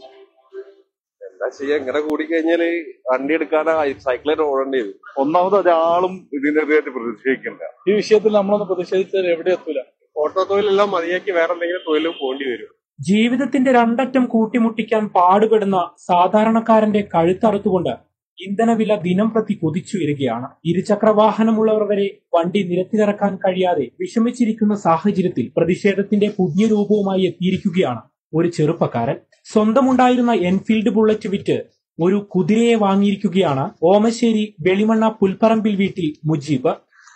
എന്താ ചെയ്യാ ഇങ്ങനെ കൂടി കഴിഞ്ഞാല് വണ്ടി എടുക്കാതെ സൈക്കിളായിട്ട് ഓടേണ്ടി വരും ഒന്നാമത് ഒരാളും ഇതിനെതിരെ പ്രതിഷേധിക്കില്ല ഈ വിഷയത്തിൽ നമ്മളൊന്ന് പ്രതിഷേധിച്ചാൽ എവിടെ എത്തൂല ഓട്ടോ തൊഴിലെല്ലാം മതിയാക്കി വേറെ എന്തെങ്കിലും തൊഴിൽ പോകേണ്ടി വരും ജീവിതത്തിന്റെ രണ്ടറ്റം കൂട്ടിമുട്ടിക്കാൻ പാടുപെടുന്ന സാധാരണക്കാരന്റെ കഴുത്തറുത്തുകൊണ്ട് ഇന്ധനവില ദിനം പ്രതി കുതിച്ചുയരുകയാണ് ഇരുചക്ര വാഹനമുള്ളവർ വരെ വണ്ടി നിരത്തിലിറക്കാൻ കഴിയാതെ വിഷമിച്ചിരിക്കുന്ന സാഹചര്യത്തിൽ പ്രതിഷേധത്തിന്റെ പുതിയ രൂപവുമായി എത്തിയിരിക്കുകയാണ് ഒരു ചെറുപ്പക്കാരൻ സ്വന്തമുണ്ടായിരുന്ന എൻഫീൽഡ് ബുള്ളറ്റ് വിറ്റ് ഒരു കുതിരയെ വാങ്ങിയിരിക്കുകയാണ് ഓമശ്ശേരി വെളിമണ്ണ പുൽപ്പറമ്പിൽ വീട്ടിൽ മുജീബ്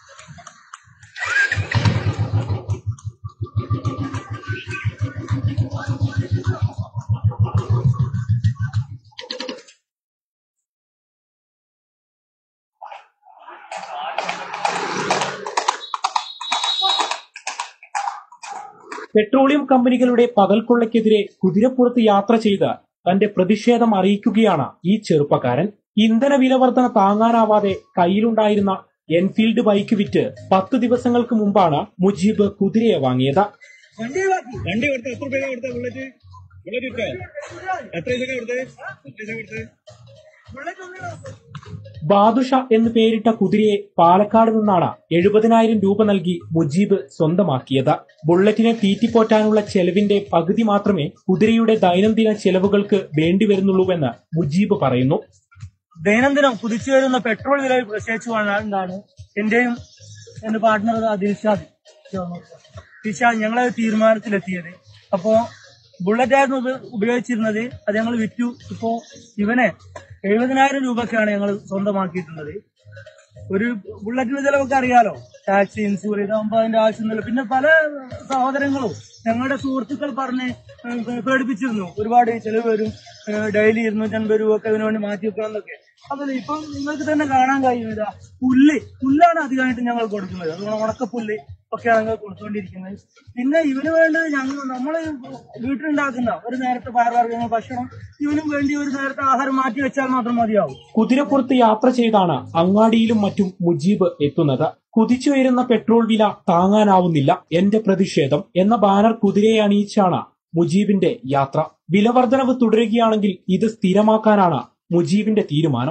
പെട്രോളിയം കമ്പനികളുടെ പകൽക്കൊള്ളയ്ക്കെതിരെ കുതിരപ്പുറത്ത് യാത്ര ചെയ്ത് തന്റെ പ്രതിഷേധം അറിയിക്കുകയാണ് ഈ ചെറുപ്പക്കാരൻ ഇന്ധന വില വർധന താങ്ങാനാവാതെ കയ്യിലുണ്ടായിരുന്ന എൻഫീൽഡ് ബൈക്ക് വിറ്റ് പത്ത് ദിവസങ്ങൾക്ക് മുമ്പാണ് മുജീബ് കുതിരയെ വാങ്ങിയത് വണ്ടി കൊടുത്ത എത്ര രൂപ കൊടുത്ത ബുള്ളറ്റ് ബുള്ളറ്റ് വിറ്റോ എത്ര പൈസ കൊടുത്ത് എത്ര പൈസ കൊടുത്ത് ബാദുഷ എന്ന് പേരിട്ട കുതിരയെ പാലക്കാട് നിന്നാണ് എഴുപതിനായിരം രൂപ നൽകി മുജീബ് സ്വന്തമാക്കിയത് ബുള്ളറ്റിനെ തീറ്റിപ്പോറ്റാനുള്ള ചെലവിന്റെ പകുതി മാത്രമേ കുതിരയുടെ ദൈനംദിന ചെലവുകൾക്ക് വേണ്ടിവരുന്നുള്ളൂവെന്ന് മുജീബ് പറയുന്നു ദൈനംദിനം കുതിച്ചു വരുന്ന പെട്രോൾ വില പ്രത്യേകിച്ചുകൊണ്ടാണ് എന്റെയും എന്റെ പാർട്ട്ണർ ദിൽഷാദ് ദിൽഷാദ് ഞങ്ങളെ തീരുമാനത്തിലെത്തിയത് അപ്പോ ബുള്ളറ്റ് ആയിരുന്നു ഉപ- ഉപയോഗിച്ചിരുന്നത് അത് ഞങ്ങൾ വിറ്റു ഇപ്പോ ഇവനെ എഴുപതിനായിരം രൂപക്കാണ് ഞങ്ങൾ സ്വന്തമാക്കിയിട്ടുള്ളത് ഒരു ബുള്ളറ്റിന് ചിലവൊക്കെ അറിയാലോ ടാക്സി ഇൻഷൂർ ഇതാകുമ്പോ അതിന്റെ ആവശ്യമൊന്നുമില്ല പിന്നെ പല സഹോദരങ്ങളും ഞങ്ങളുടെ സുഹൃത്തുക്കൾ പറഞ്ഞ് ഏഹ് പേടിപ്പിച്ചിരുന്നു ഒരുപാട് ചെലവ് വരും ഏഹ് ഡെയിലി ഇരുന്നൂറ്റൻപത് രൂപ ഒക്കെ ഇതിനു വേണ്ടി മാറ്റി വെക്കണം എന്നൊക്കെ അപ്പൊ ഇപ്പം നിങ്ങൾക്ക് തന്നെ കാണാൻ കഴിയും ഇതാ പുല്ല് പുല്ലാണ് അധികമായിട്ട് ഞങ്ങൾ കൊടുക്കുന്നത് അതുകൊണ്ട് ഉണക്കപ്പുല്ല് ഒക്കെയാണ് ഞങ്ങൾ കൊടുത്തുകൊണ്ടിരിക്കുന്നത് പിന്നെ ഇവന് വേണ്ടത് ഞങ്ങൾ നമ്മൾ വീട്ടിലുണ്ടാക്കുന്ന ഒരു നേരത്തെ പയറുവർഗ്ഗങ്ങൾ ഭക്ഷണം ഇവനും വേണ്ടി ഒരു നേരത്തെ ആഹാരം മാറ്റി വെച്ചാൽ മാത്രം മതിയാവും കുതിരപ്പുറത്ത് യാത്ര ചെയ്താണ് അങ്ങാടിയിലും മറ്റും മുജീബ് എത്തുന്നത് കുതിച്ചുയരുന്ന പെട്രോൾ വില താങ്ങാനാവുന്നില്ല എന്റെ പ്രതിഷേധം എന്ന ബാനർ കുതിരയെ അണിയിച്ചാണ് മുജീബിന്റെ യാത്ര വിലവർധനവ് തുടരുകയാണെങ്കിൽ ഇത് സ്ഥിരമാക്കാനാണ് മുജീബിന്റെ തീരുമാനം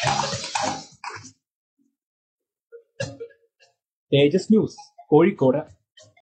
തേജസ് ന്യൂസ് കോഴിക്കോട്